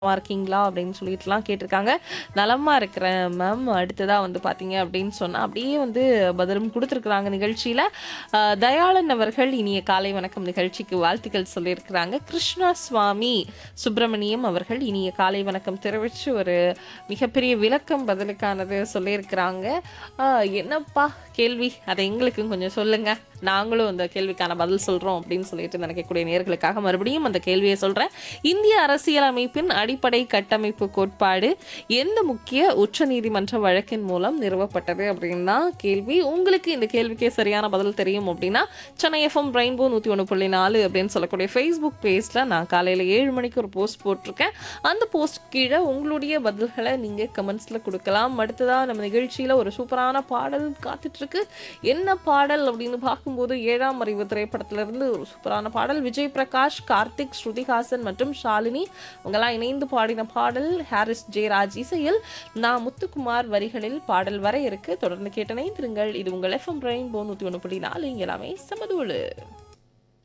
நலமா இருக்கீங்களா அப்படின்னு சொல்லிட்டுலாம் கேட்டிருக்காங்க நலமா இருக்கிறேன் மேம் அடுத்ததா வந்து பார்த்தீங்க அப்படின்னு சொன்னா அப்படியே வந்து பதிலும் கொடுத்துருக்குறாங்க நிகழ்ச்சியில அஹ், தயாளன் அவர்கள் இனிய காலை வணக்கம் நிகழ்ச்சிக்கு வாழ்த்துக்கள் சொல்லியிருக்கிறாங்க கிருஷ்ணா சுவாமி சுப்பிரமணியம் அவர்கள் இனிய காலை வணக்கம் தெரிவித்து ஒரு மிகப்பெரிய விளக்கம் பதிலுக்கானது சொல்லியிருக்கிறாங்க அஹ், என்னப்பா கேள்வி அதை எங்களுக்கும் கொஞ்சம் சொல்லுங்க நாங்களும் அந்த கேள்விக்கான பதில் சொல்றோம் அப்படின்னு சொல்லிட்டு நினைக்கக்கூடிய நேர்களுக்காக மறுபடியும் அந்த கேள்வியை சொல்றேன் இந்திய அரசியலமைப்பின் அடிப்படை கட்டமைப்பு கோட்பாடு எந்த முக்கிய உச்சநீதிமன்ற வழக்கின் மூலம் நிறுவப்பட்டது அப்படின்னா கேள்வி உங்களுக்கு இந்த கேள்விக்கே சரியான பதில் தெரியும் அப்படின்னா சென்னை எஃப்எம் ரெயின்போ நூற்றி ஒன்று புள்ளி நாலு அப்படின்னு சொல்லக்கூடிய ஃபேஸ்புக் பேஜில் நான் காலையில் ஏழு மணிக்கு ஒரு போஸ்ட் போட்டிருக்கேன் அந்த போஸ்ட் கீழே உங்களுடைய பதில்களை நீங்கள் கமெண்ட்ஸில் கொடுக்கலாம் அடுத்ததாக நம்ம நிகழ்ச்சியில் ஒரு சூப்பரான பாடல் காத்துட்ருக்கு என்ன பாடல் அப்படின்னு பார்க்கும்போது ஏழாம் அறிவு திரைப்படத்திலிருந்து ஒரு சூப்பரான பாடல் விஜய் பிரகாஷ் கார்த்திக் ஸ்ருதிஹாசன் மற்றும் ஷாலினி இவங்கெல்லாம் இணைந்து பாடின பாடல் ஹாரிஸ் ஜெயராஜ் இசையில் நான் முத்துக்குமார் வரிகளில் பாடல் வர இருக்கு தொடர்ந்து கேட்டனை திருங்கள் இது உங்கள் எஃப்எம் ரெயின்போ நூற்றி ஒன்று புள்ளி நாலு இங்க எல்லாமே சமதூளு